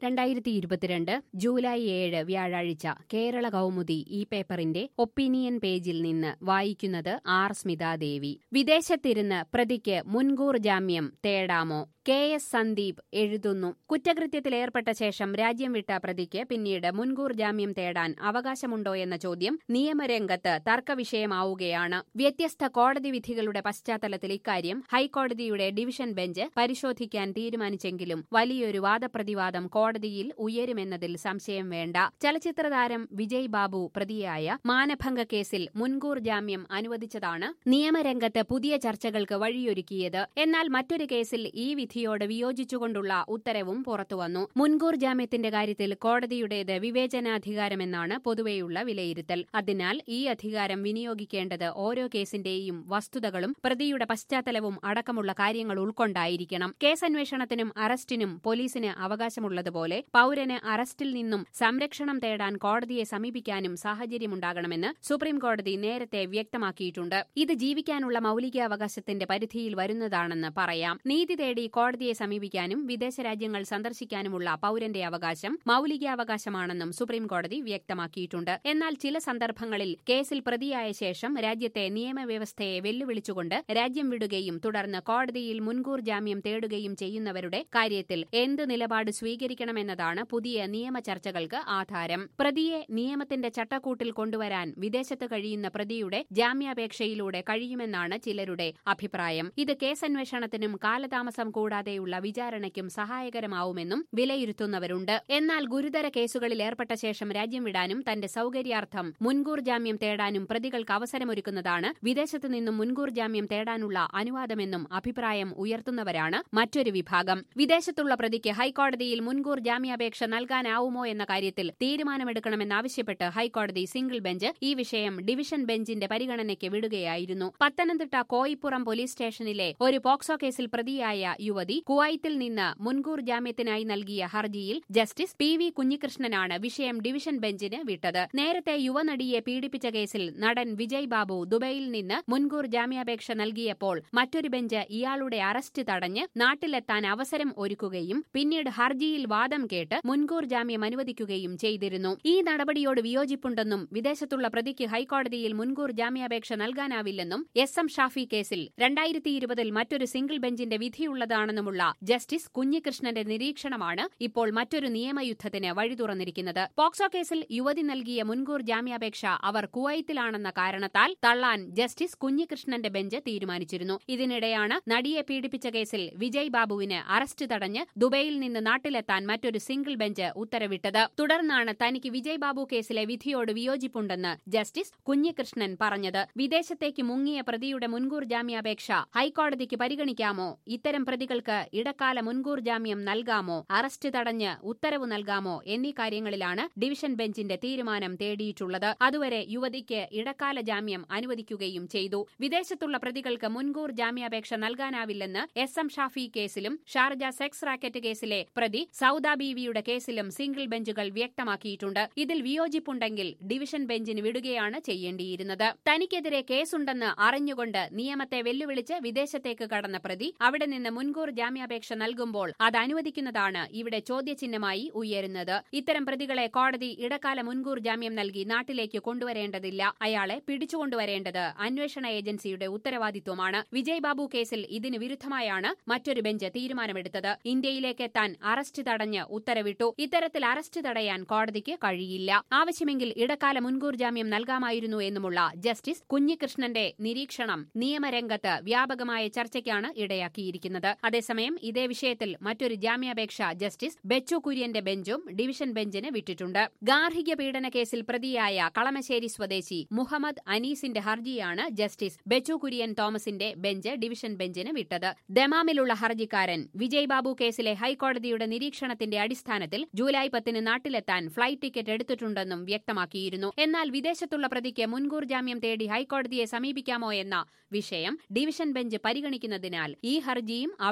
രണ്ടായിരത്തി ഇരുപത്തിരണ്ട് ജൂലൈ ഏഴ് വ്യാഴാഴ്ച കേരള കൗമുദി ഈ പേപ്പറിന്റെ ഒപ്പീനിയൻ പേജിൽ നിന്ന് വായിക്കുന്നത് ആർ സ്മിതാദേവി വിദേശത്തിരുന്ന് പ്രതിക്ക് മുൻകൂർ ജാമ്യം തേടാമോ കെ എസ് സന്ദീപ് എഴുതുന്നു കുറ്റകൃത്യത്തിലേർപ്പെട്ട ശേഷം രാജ്യം വിട്ട പ്രതിക്ക് പിന്നീട് മുൻകൂർ ജാമ്യം തേടാൻ അവകാശമുണ്ടോ എന്ന ചോദ്യം നിയമരംഗത്ത് തർക്കവിഷയമാവുകയാണ് വ്യത്യസ്ത കോടതി വിധികളുടെ പശ്ചാത്തലത്തിൽ ഇക്കാര്യം ഹൈക്കോടതിയുടെ ഡിവിഷൻ ബെഞ്ച് പരിശോധിക്കാൻ തീരുമാനിച്ചെങ്കിലും വലിയൊരു വാദപ്രതിവാദം കോടതിയിൽ ഉയരുമെന്നതിൽ സംശയം വേണ്ട ചലച്ചിത്രതാരം വിജയ് ബാബു പ്രതിയായ മാനഭംഗ കേസിൽ മുൻകൂർ ജാമ്യം അനുവദിച്ചതാണ് നിയമരംഗത്ത് പുതിയ ചർച്ചകൾക്ക് വഴിയൊരുക്കിയത് എന്നാൽ മറ്റൊരു കേസിൽ ഈ വിധിയോട് വിയോജിച്ചുകൊണ്ടുള്ള ഉത്തരവും പുറത്തുവന്നു മുൻകൂർ ജാമ്യത്തിന്റെ കാര്യത്തിൽ കോടതിയുടേത് വിവേചനാധികാരമെന്നാണ് പൊതുവെയുള്ള വിലയിരുത്തൽ അതിനാൽ ഈ അധികാരം വിനിയോഗിക്കേണ്ടത് ഓരോ കേസിന്റെയും വസ്തുതകളും പ്രതിയുടെ പശ്ചാത്തലവും അടക്കമുള്ള കാര്യങ്ങൾ ഉൾക്കൊണ്ടായിരിക്കണം കേസന്വേഷണത്തിനും അറസ്റ്റിനും പോലീസിന് അവകാശമുള്ളതുപോലെ പൌരന് അറസ്റ്റിൽ നിന്നും സംരക്ഷണം തേടാൻ കോടതിയെ സമീപിക്കാനും സാഹചര്യമുണ്ടാകണമെന്ന് സുപ്രീംകോടതി നേരത്തെ വ്യക്തമാക്കിയിട്ടുണ്ട് ഇത് ജീവിക്കാനുള്ള മൌലികാവകാശത്തിന്റെ പരിധിയിൽ വരുന്നതാണെന്ന് പറയാം നീതി തേടി കോടതിയെ സമീപിക്കാനും വിദേശ രാജ്യങ്ങൾ സന്ദർശിക്കാനുമുള്ള പൌരന്റെ അവകാശം മൌലികാവകാശമാണെന്നും സുപ്രീംകോടതി വ്യക്തമാക്കിയിട്ടുണ്ട് എന്നാൽ ചില സന്ദർഭങ്ങളിൽ കേസിൽ പ്രതിയായ ശേഷം രാജ്യത്തെ നിയമവ്യവസ്ഥയെ വെല്ലുവിളിച്ചുകൊണ്ട് രാജ്യം വിടുകയും തുടർന്ന് കോടതിയിൽ മുൻകൂർ ജാമ്യം തേടുകയും ചെയ്യുന്നവരുടെ കാര്യത്തിൽ എന്ത് നിലപാട് സ്വീകരിക്കണമെന്നതാണ് പുതിയ നിയമ ചർച്ചകൾക്ക് ആധാരം പ്രതിയെ നിയമത്തിന്റെ ചട്ടക്കൂട്ടിൽ കൊണ്ടുവരാൻ വിദേശത്ത് കഴിയുന്ന പ്രതിയുടെ ജാമ്യാപേക്ഷയിലൂടെ കഴിയുമെന്നാണ് ചിലരുടെ അഭിപ്രായം ഇത് കേസന്വേഷണത്തിനും കാലതാമസം കൂടാതെയുള്ള വിചാരണയ്ക്കും സഹായകരമാവുമെന്നും വിലയിരുത്തുന്നവരുണ്ട് എന്നാൽ ഗുരുതര കേസുകളിൽ ഏർപ്പെട്ട ശേഷം രാജ്യം വിടാനും തന്റെ സൌകര്യാർത്ഥം മുൻകൂർ ജാമ്യം തേടാനും പ്രതികൾക്ക് അവസരമൊരുക്കുന്നതാണ് വിദേശത്തു നിന്നും മുൻകൂർ ജാമ്യം തേടാനുള്ള അനുവാദമെന്നും അഭിപ്രായം ഉയർത്തുന്നവരാണ് മറ്റൊരു വിഭാഗം വിദേശത്തുള്ള പ്രതിക്ക് ഹൈക്കോടതിയിൽ മുൻകൂർ ജാമ്യാപേക്ഷ നൽകാനാവുമോ എന്ന കാര്യത്തിൽ തീരുമാനമെടുക്കണമെന്നാവശ്യപ്പെട്ട് ഹൈക്കോടതി സിംഗിൾ ബെഞ്ച് ഈ വിഷയം ഡിവിഷൻ ബെഞ്ചിന്റെ പരിഗണനയ്ക്ക് വിടുകയായിരുന്നു പത്തനംതിട്ട കോയിപ്പുറം പോലീസ് സ്റ്റേഷനിലെ ഒരു പോക്സോ കേസിൽ പ്രതിയായ യുവതി കുവൈത്തിൽ നിന്ന് മുൻകൂർ ജാമ്യത്തിനായി നൽകിയ ഹർജിയിൽ ജസ്റ്റിസ് പി വി കുഞ്ഞികൃഷ്ണനാണ് വിഷയം ഡിവിഷൻ ബെഞ്ചിന് വിട്ടത് നേരത്തെ യുവനടിയെ പീഡിപ്പിച്ച കേസിൽ നടൻ വിജയ് ബാബു ദുബൈയിൽ നിന്ന് മുൻകൂർ ജാമ്യാപേക്ഷ നൽകിയപ്പോൾ മറ്റൊരു ബെഞ്ച് ഇയാളുടെ അറസ്റ്റ് തടഞ്ഞ് നാട്ടിലെത്താൻ അവസരം ഒരുക്കുകയും പിന്നീട് ഹർജിയിൽ വാദം കേട്ട് മുൻകൂർ ജാമ്യം അനുവദിക്കുകയും ചെയ്തിരുന്നു ഈ നടപടിയോട് വിയോജിപ്പുണ്ടെന്നും വിദേശത്തുള്ള പ്രതിക്ക് ഹൈക്കോടതിയിൽ മുൻകൂർ ജാമ്യാപേക്ഷ നൽകാനാവില്ലെന്നും എസ് എം ഷാഫി കേസിൽ രണ്ടായിരത്തി ഇരുപതിൽ മറ്റൊരു സിംഗിൾ ബെഞ്ചിന്റെ വിധിയുള്ളതാണെന്നുമുള്ള ജസ്റ്റിസ് കുഞ്ഞികൃഷ്ണന്റെ നിരീക്ഷണമാണ് ഇപ്പോൾ മറ്റൊരു നിയമയുദ്ധത്തിന് വഴി തുറന്നിരിക്കുന്നത് പോക്സോ കേസിൽ യുവതി നൽകിയ മുൻകൂർ ജാമ്യാപേക്ഷ അവർ കുവൈത്തിലാണെന്ന കാരണത്താൽ തള്ളാൻ ജസ്റ്റിസ് കുഞ്ഞികൃഷ്ണന്റെ ബെഞ്ച് തീരുമാനിച്ചിരുന്നു ഇതിനിടെയാണ് നടിയെ പീഡിപ്പിച്ച കേസിൽ വിജയ് ബാബുവിന് അറസ്റ്റ് തടഞ്ഞ് ദുബൈയിൽ നിന്ന് നാട്ടിലെത്താൻ മറ്റൊരു സിംഗിൾ ബെഞ്ച് ഉത്തരവിട്ടത് തുടർന്നാണ് തനിക്ക് വിജയ് ബാബു കേസിലെ വിധിയോട് വിയോജിപ്പുണ്ടെന്ന് ജസ്റ്റിസ് കുഞ്ഞികൃഷ്ണൻ പറഞ്ഞത് വിദേശത്തേക്ക് മുങ്ങിയ പ്രതിയുടെ മുൻകൂർ ജാമ്യാപേക്ഷ ഹൈക്കോടതിക്ക് പരിഗണിക്കാമോ ഇത്തരം പ്രതികൾക്ക് ഇടക്കാല മുൻകൂർ ജാമ്യം നൽകാമോ അറസ്റ്റ് തടഞ്ഞ് ഉത്തരവ് നൽകാമോ എന്നീ കാര്യങ്ങളിലാണ് ഡിവിഷൻ ബെഞ്ചിന്റെ തീരുമാനം തേടിയിട്ടുള്ളത് അതുവരെ യുവതിക്ക് ഇടക്കാല ജാമ്യം അനുവദിക്കുകയും ചെയ്തു വിദേശത്തുള്ള പ്രതികൾക്ക് മുൻകൂർ ജാമ്യാപേക്ഷ നൽകാനാവില്ലെന്ന് എസ് എം ഷാഫി കേസിലും ഷാർജ സെക്സ് റാക്കറ്റ് കേസിലെ പ്രതി സൌദ ബീവിയുടെ കേസിലും സിംഗിൾ ബെഞ്ചുകൾ വ്യക്തമാക്കിയിട്ടുണ്ട് ഇതിൽ വിയോജിപ്പുണ്ടെങ്കിൽ ഡിവിഷൻ ബെഞ്ചിന് വിടുകയാണ് ചെയ്യേണ്ടിയിരുന്നത് തനിക്കെതിരെ കേസുണ്ടെന്ന് അറിഞ്ഞുകൊണ്ട് നിയമത്തെ വെല്ലുവിളിച്ച് വിദേശത്തേക്ക് കടന്ന പ്രതി അവിടെ നിന്ന് മുൻകൂർ ജാമ്യാപേക്ഷ നൽകുമ്പോൾ അത് അനുവദിക്കുന്നതാണ് ഇവിടെ ചോദ്യചിഹ്നമായി ഉയരുന്നത് ഇത്തരം പ്രതികളെ കോടതി ഇടക്കാല മുൻകൂർ ജാമ്യം നൽകി നാട്ടിലേക്ക് കൊണ്ടുവരേണ്ടതില്ല അയാളെ പിടിച്ചുകൊണ്ടുവരേണ്ടത് അന്വേഷണ ഏജൻസിയുടെ ഉത്തരവാദിത്വമാണ് വിജയ് ബാബു കേസിൽ ഇതിന് വിരുദ്ധമായാണ് മറ്റൊരു ബെഞ്ച് തീരുമാനമെടുത്തത് ഇന്ത്യയിലേക്ക് എത്താൻ അറസ്റ്റ് തടഞ്ഞ് ഉത്തരവിട്ടു ഇത്തരത്തിൽ അറസ്റ്റ് തടയാൻ കോടതിക്ക് കഴിയില്ല ആവശ്യമെങ്കിൽ ഇടക്കാല മുൻകൂർ ജാമ്യം നൽകാമായിരുന്നു എന്നുമുള്ള ജസ്റ്റിസ് കുഞ്ഞികൃഷ്ണന്റെ നിരീക്ഷണം നിയമരംഗത്ത് വ്യാപകമായ ചർച്ചയ്ക്കാണ് ഇടയാക്കിയിരിക്കുന്നത് അതേസമയം ഇതേ വിഷയത്തിൽ മറ്റൊരു ജാമ്യാപേക്ഷ ജസ്റ്റിസ് ബെച്ചു കുര്യന്റെ ബെഞ്ചും ഡിവിഷൻ ബെഞ്ചിന് വിട്ടിട്ടുണ്ട് ഗാർഹിക പീഡന കേസിൽ പ്രതിയായ കളമശ്ശേരി സ്വദേശി മുഹമ്മദ് അനീസിന്റെ ഹർജിയാണ് ജസ്റ്റിസ് ബെച്ചു കുര്യൻ തോമസിന്റെ ബെഞ്ച് ഡിവിഷൻ ബെഞ്ചിന് വിട്ടത് ദമാമിലുള്ള ഹർജിക്കാരൻ വിജയ് ബാബു കേസിലെ ഹൈക്കോടതിയുടെ നിരീക്ഷണത്തിന്റെ അടിസ്ഥാനത്തിൽ ജൂലൈ പത്തിന് നാട്ടിലെത്താൻ ഫ്ലൈറ്റ് ടിക്കറ്റ് എടുത്തിട്ടുണ്ടെന്നും വ്യക്തമാക്കിയിരുന്നു എന്നാൽ വിദേശത്തുള്ള പ്രതിക്ക് മുൻകൂർ ജാമ്യം തേടി ഹൈക്കോടതിയെ സമീപിക്കാമോ എന്ന വിഷയം ഡിവിഷൻ ബെഞ്ച് പരിഗണിക്കുന്നതിനാൽ ഈ ഹർജിയും അവിടെ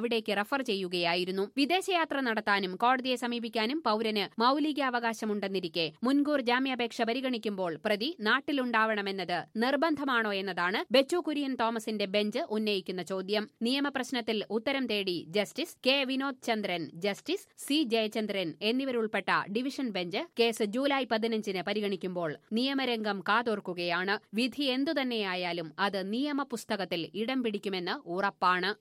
അവിടേക്ക് റഫർ ചെയ്യുകയായിരുന്നു വിദേശയാത്ര നടത്താനും കോടതിയെ സമീപിക്കാനും പൌരന് മൌലികാവകാശമുണ്ടെന്നിരിക്കെ മുൻകൂർ ജാമ്യാപേക്ഷ പരിഗണിക്കുമ്പോൾ പ്രതി നാട്ടിലുണ്ടാവണമെന്നത് നിർബന്ധമാണോ എന്നതാണ് ബെച്ചു കുര്യൻ തോമസിന്റെ ബെഞ്ച് ഉന്നയിക്കുന്ന ചോദ്യം നിയമപ്രശ്നത്തിൽ ഉത്തരം തേടി justice K Vinod Chandran justice C Jayachandran എന്നിവരുൾപ്പെട്ട ഡിവിഷൻ ബെഞ്ച് കേസ് ജൂലൈ പതിനഞ്ചിന് പരിഗണിക്കുമ്പോൾ നിയമരംഗം കാതോർക്കുകയാണ് വിധി എന്തുതന്നെയായാലും അത് നിയമപുസ്തകത്തിൽ ഇടം പിടിക്കുമെന്ന് ഉറപ്പാണ്